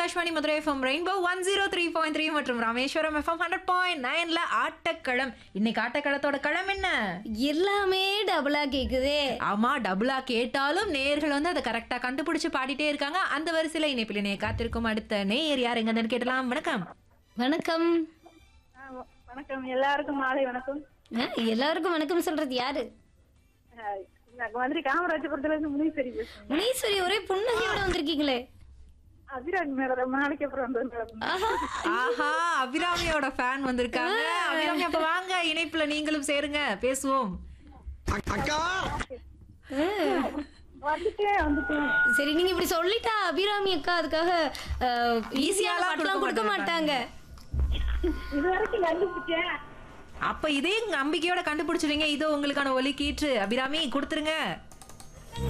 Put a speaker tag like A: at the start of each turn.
A: Akashvani Madurai FM rainbow one zero three point three மற்றும் Rameswaram FM hundred point நைன்ல ஆட்டக்களம் இன்னைக்கு ஆட்டக்களத்தோட களம் என்ன
B: எல்லாமே டபுளா கேக்குதே
A: ஆமா டபுளா கேட்டாலும் நேயர்கள் வந்து அதை கரெக்டா கண்டுபிடிச்சு பாடிட்டே இருக்காங்க அந்த வரிசையில இணைப்பில் இணைய காத்திருக்கும் அடுத்த நேயர் யார் எங்கன்னு கேட்டலாம் வணக்கம்
B: வணக்கம்
C: ஆ, வ- வணக்கம் எல்லாருக்கும் மாலை வணக்கம்
B: ஆ, எல்லாருக்கும் வணக்கம் சொல்றது யாரு
C: ஆ, நான் மதுரை காமராஜபுரத்துல இருந்து முனீஸ்வரி பேசுறேன்
B: முனீஸ்வரி ஒரே புன்னகையோட வந்திருக்கீங்களே
C: அபிராஜ் மேல ரொம்ப நாளைக்கு அப்புறம் வந்து
B: ஆஹா
A: ஆஹா அபிராமியோட ஃபேன் வந்திருக்காங்க அபிராமி அப்ப வாங்க இணைப்புல நீங்களும் சேருங்க பேசுவோம்
D: அக்கா
C: வந்துட்டேன் வந்துட்டேன்
B: சரி நீங்க இப்படி சொல்லிட்டா அபிராமி அக்கா அதுக்காக ஈஸியான
A: ஈஸியாலாம்
B: பட்டெல்லாம்
A: கொடுக்க
B: கொடுக்க மாட்டாங்க
C: இது வரைக்கும் கண்டுபிடிச்சேன்
A: அப்ப இதே நம்பிக்கையோட கண்டுபிடிச்சிருங்க இதோ உங்களுக்கான ஒலி கீற்று அபிராமி கொடுத்துருங்க